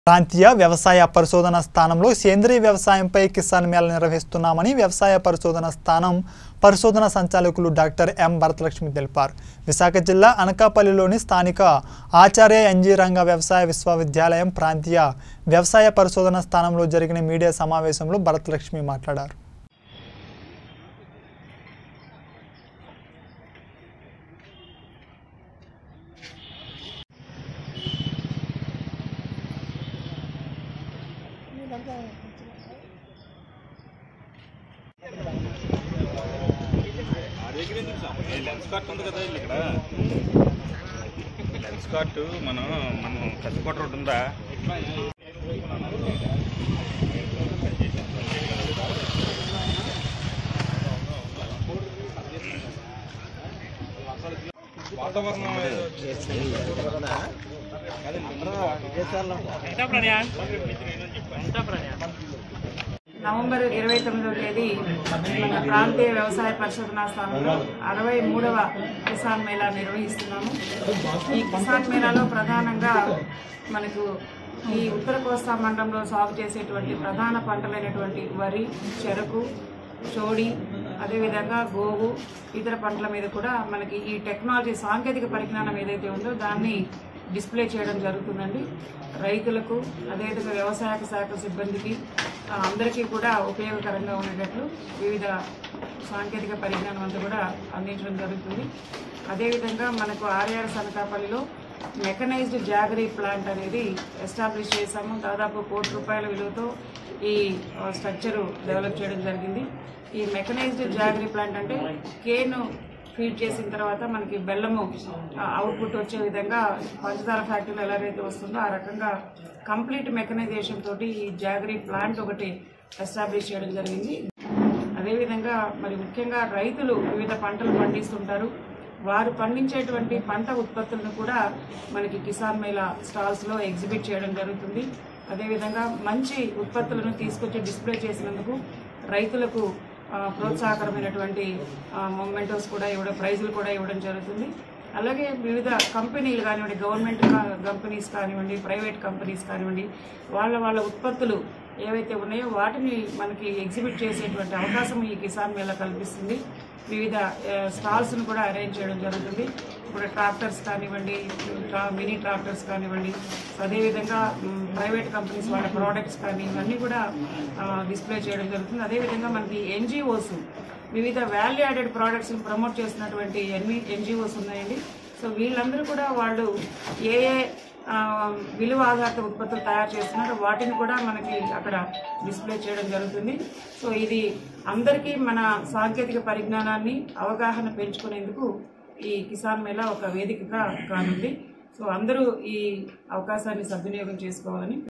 ప్రాంతీయ వ్యవసాయ పరిశోధన స్థానంలో సేంద్రీయ వ్యవసాయంపై కిసాన్ మేళ నిర్వహిస్తున్నామని వ్యవసాయ పరిశోధన స్థానం పరిశోధన సంచాలకులు డాక్టర్ ఎం భరతలక్ష్మి తెలిపారు విశాఖ జిల్లా అనకాపల్లిలోని స్థానిక ఆచార్య ఎన్జీ రంగ వ్యవసాయ విశ్వవిద్యాలయం ప్రాంతీయ వ్యవసాయ పరిశోధన స్థానంలో జరిగిన మీడియా సమావేశంలో భరతలక్ష్మి మాట్లాడారు ఈ లెన్స్ కార్ట్ ఉంది కదా వీళ్ళు ఇక్కడ లెన్స్ కార్ట్ మనం మనం కసికోట రోడ్డు ఉందా వాతావరణం నవంబర్ ఇరవై తొమ్మిదవ తేదీ మన ప్రాంతీయ వ్యవసాయ పరిశోధనా స్థానంలో అరవై మూడవ కిసాన్ మేళా నిర్వహిస్తున్నాము ఈ కిసాన్ మేళాలో ప్రధానంగా మనకు ఈ ఉత్తర కోస్తా మండలంలో సాగు చేసేటువంటి ప్రధాన పంటలైనటువంటి వరి చెరకు చోడి అదేవిధంగా గోగు ఇతర పంటల మీద కూడా మనకి ఈ టెక్నాలజీ సాంకేతిక పరిజ్ఞానం ఏదైతే ఉందో దాన్ని డిస్ప్లే చేయడం జరుగుతుందండి రైతులకు అదేవిధంగా వ్యవసాయ శాఖ సిబ్బందికి ఆ, అందరికీ కూడా ఉపయోగకరంగా ఉండేటట్లు వివిధ సాంకేతిక పరిజ్ఞానం అంతా కూడా అందించడం జరుగుతుంది అదేవిధంగా మనకు ఆర్ఆర్ సనకాపల్లిలో మెకనైజ్డ్ జాగరీ ప్లాంట్ అనేది ఎస్టాబ్లిష్ చేశాము దాదాపు కోటి రూపాయల విలువతో ఈ స్ట్రక్చర్ డెవలప్ చేయడం జరిగింది ఈ మెకనైజ్డ్ జాగరీ ప్లాంట్ అంటే కేను ఫీడ్ చేసిన తర్వాత మనకి బెల్లము అవుట్పుట్ వచ్చే విధంగా పంచదార ఫ్యాక్టరీలో ఎలాగైతే వస్తుందో ఆ రకంగా కంప్లీట్ మెకనైజేషన్ తోటి ఈ జాగరీ ప్లాంట్ ఒకటి ఎస్టాబ్లిష్ చేయడం జరిగింది అదేవిధంగా మరి ముఖ్యంగా రైతులు వివిధ పంటలు పండిస్తుంటారు వారు పండించేటువంటి పంట ఉత్పత్తులను కూడా మనకి కిసాన్ మేళా స్టాల్స్లో ఎగ్జిబిట్ చేయడం జరుగుతుంది అదేవిధంగా మంచి ఉత్పత్తులను తీసుకొచ్చి డిస్ప్లే చేసినందుకు రైతులకు ఆ, ప్రోత్సాహకరమైనటువంటి మొమెంటోస్ కూడా ఇవ్వడం ప్రైజులు కూడా ఇవ్వడం జరుగుతుంది అలాగే వివిధ కంపెనీలు కానివ్వండి గవర్నమెంట్ కా- కంపెనీస్ కానివ్వండి ప్రైవేట్ కంపెనీస్ కానివ్వండి వాళ్ళ వాళ్ళ ఉత్పత్తులు ఏవైతే ఉన్నాయో వాటిని మనకి ఎగ్జిబిట్ చేసేటువంటి అవకాశం ఈ కిసాన్ మేళా కల్పిస్తుంది వివిధ స్టాల్స్ను కూడా అరేంజ్ చేయడం జరుగుతుంది ఇప్పుడు ట్రాక్టర్స్ కానివ్వండి ట్రా- మినీ ట్రాక్టర్స్ కానివ్వండి అదేవిధంగా మ్, ప్రైవేట్ కంపెనీస్ వాళ్ళ ప్రోడక్ట్స్ కానీ ఇవన్నీ కూడా ఆ, డిస్ప్లే చేయడం జరుగుతుంది అదేవిధంగా మనకి ఎన్జిఓస్ వివిధ వాల్యూ యాడెడ్ ప్రోడక్ట్స్ని ప్రమోట్ చేస్తున్నటువంటి ఎన్ని ఎన్జిఓస్ ఉన్నాయండి సో వీళ్ళందరూ కూడా వాళ్ళు ఏ ఏ ఆ, విలువ ఆధారిత ఉత్పత్తులు తయారు చేస్తున్నారు వాటిని కూడా మనకి అక్కడ డిస్ప్లే చేయడం జరుగుతుంది సో ఇది అందరికీ మన సాంకేతిక పరిజ్ఞానాన్ని అవగాహన పెంచుకునేందుకు ఈ కిసాన్ మేళా ఒక వేదికగా కానుంది సో అందరూ ఈ అవకాశాన్ని సద్వినియోగం చేసుకోవాలని